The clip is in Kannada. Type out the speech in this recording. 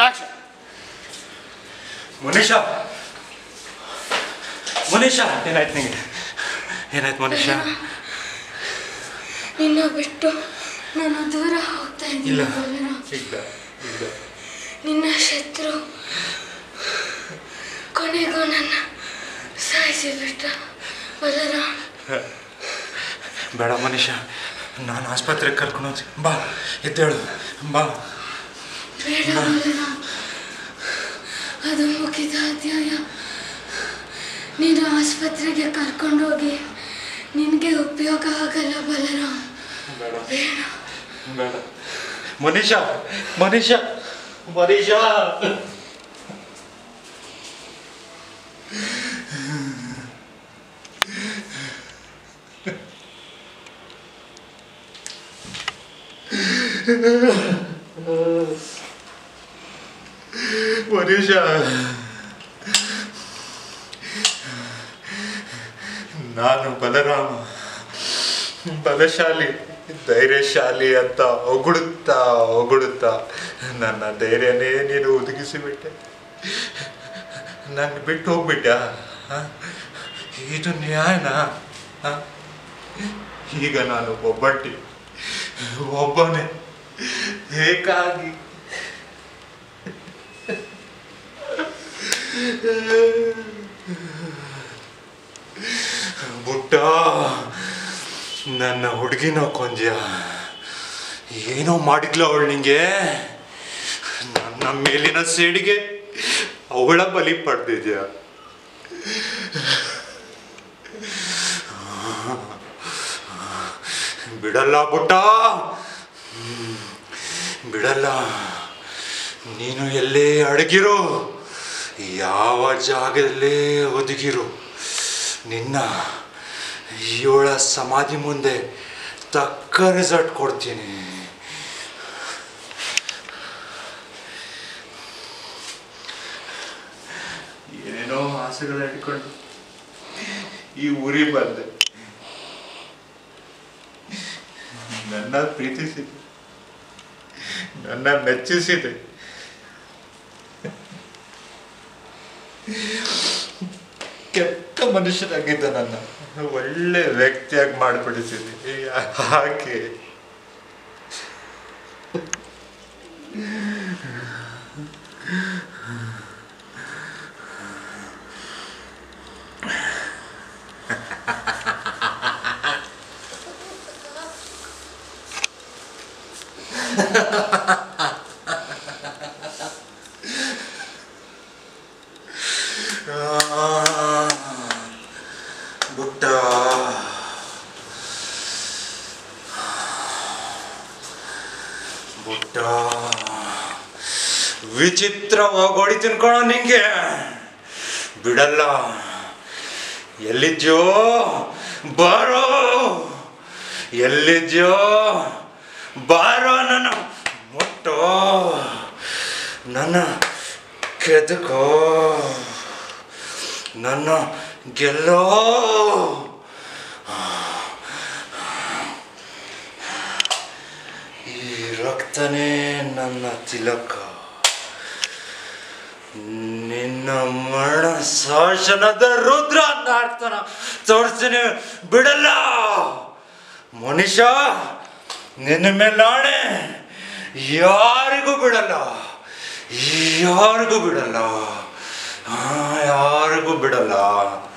ಆಕ್ಷನ್ ಮನೀಷಾ ಮನೀಷಾ ಏನಾಯ್ತು ನಿಂಗೆ ಏನಾಯ್ತು ಮನೀಷಾ ನಿನ್ನ ಬಿಟ್ಟು ನಾನು ದೂರ ಹೋಗ್ತಾ ಇಲ್ಲ ಇದ್ದೀನಿ ಬಲರಾಮ್. ಇಲ್ಲ ಇಲ್ಲ ನಿನ್ನ ಶತ್ರು ಕೊನೆಗೂ ನನ್ನ ಸಾಯಿಸಿಬಿಟ್ಟ ಬಲರಾಮ್ ಬೇಡ ಮನೀಷಾ ನಾನು ಆಸ್ಪತ್ರೆಗೆ ಕರ್ಕೊಂಡು ಹೋಗ್ತೀನಿ ಬಾ ಎದ್ದೇಳು ಬಾ ಬೇಡ ಬಲರಾಮ್ ಅದು ಮುಗಿದ ಅಧ್ಯಾಯ ನೀನು ಆಸ್ಪತ್ರೆಗೆ ಕರ್ಕೊಂಡೋಗಿ ನಿನಗೆ ಉಪಯೋಗ ಆಗಲ್ಲ ಬಲರಾಮ್ ಬೇಡ ಬೇಡ ಬೇಡ ಮನೀಷಾ ಮನೀಷಾ ಮನೀಷಾ ಮನೀಷಾ ನಾನು ಬಲರಾಮ ಬಲಶಾಲಿ ಧೈರ್ಯಶಾಲಿ ಅಂತ ಹೊಗಳುತ್ತಾ ಹೊಗಳುತ್ತಾ ನನ್ನ ಧೈರ್ಯನೇ ನೀನು ಒದಗಿಸಿಬಿಟ್ಟೆ ನನ್ನ ಬಿಟ್ಟು ಹೋಗ್ಬಿಟ್ಟ ಇದು ನ್ಯಾಯನಾ ಹ? ಈಗ ನಾನು ಒಬ್ಬಟ್ಟಿ ಒಬ್ಬನೇ ಏಕಾಗಿ ಬುಟ್ಟ ನನ್ನ ಹುಡುಗಿನ ಕೊಂಜ ಏನೋ ಮಾಡಿದ್ಲ ಅವಳು ನಿಂಗೆ ನನ್ನ ಮೇಲಿನ ಸೇಡಿಗೆ ಅವಳ ಬಲಿ ಪಡೆದಿದ್ಯಾ ಬಿಡಲ್ಲ ಬುಟ್ಟ ಹ್ಮ್. ಬಿಡಲ್ಲ ನೀನು ಎಲ್ಲೇ ಅಡಗಿರೋ ಯಾವ ಜಾಗದಲ್ಲೇ ಒದಗಿರು ನಿನ್ನ ಏಳ ಸಮಾಧಿ ಮುಂದೆ ತಕ್ಕ ರಿಸಲ್ಟ್ ಕೊಡ್ತೀನಿ ಏನೇನೋ ಆಸೆಗಳ ಇಟ್ಕೊಂಡು ಈ ಊರಿ ಬಂದೆ ನನ್ನ ಪ್ರೀತಿಸಿದೆ ನನ್ನ ಮೆಚ್ಚಿಸಿದೆ ಕೆಟ್ಟ ಮನುಷ್ಯನಾಗಿದ್ದ ನನ್ನ ಒಳ್ಳೆ ವ್ಯಕ್ತಿಯಾಗಿ ಮಾಡಿಬಿಡಿಸಿದೆ ಹಾಗೆ ಬುಟ್ಟ ಬುಟ್ಟ ವಿಚಿತ್ರವಾಗಿ ಹೊಡಿತೀನಿ ಕಣ ನಿಂಗೆ ಬಿಡಲ್ಲ ಎಲ್ಲಿದ್ಯೋ ಬಾರೋ ಎಲ್ಲಿದ್ಯೋ ಬಾರೋ ನನ್ನ ಮುಟ್ಟೋ ನನ್ನ ಕೆದಕೋ ನನ್ನ ಗೆಲ್ಲೋ ಈ ರಕ್ತನೇ ನನ್ನ ತಿಲಕ ನಿನ್ನ ಮರಣ ಶಾಸನದ ರುದ್ರ ನಾಡ್ತಾನ ತೋರಿಸ್ತೀನಿ ಬಿಡಲ್ಲ ಮನುಷ್ಯ ನಿನ್ನ ಮೇಲೆ ನಾಣೆ ಯಾರಿಗೂ ಬಿಡಲ್ಲ ಯಾರಿಗೂ ಬಿಡಲ್ಲ ಆ, ಯಾರಿಗೂ ಬಿಡಲ್ಲ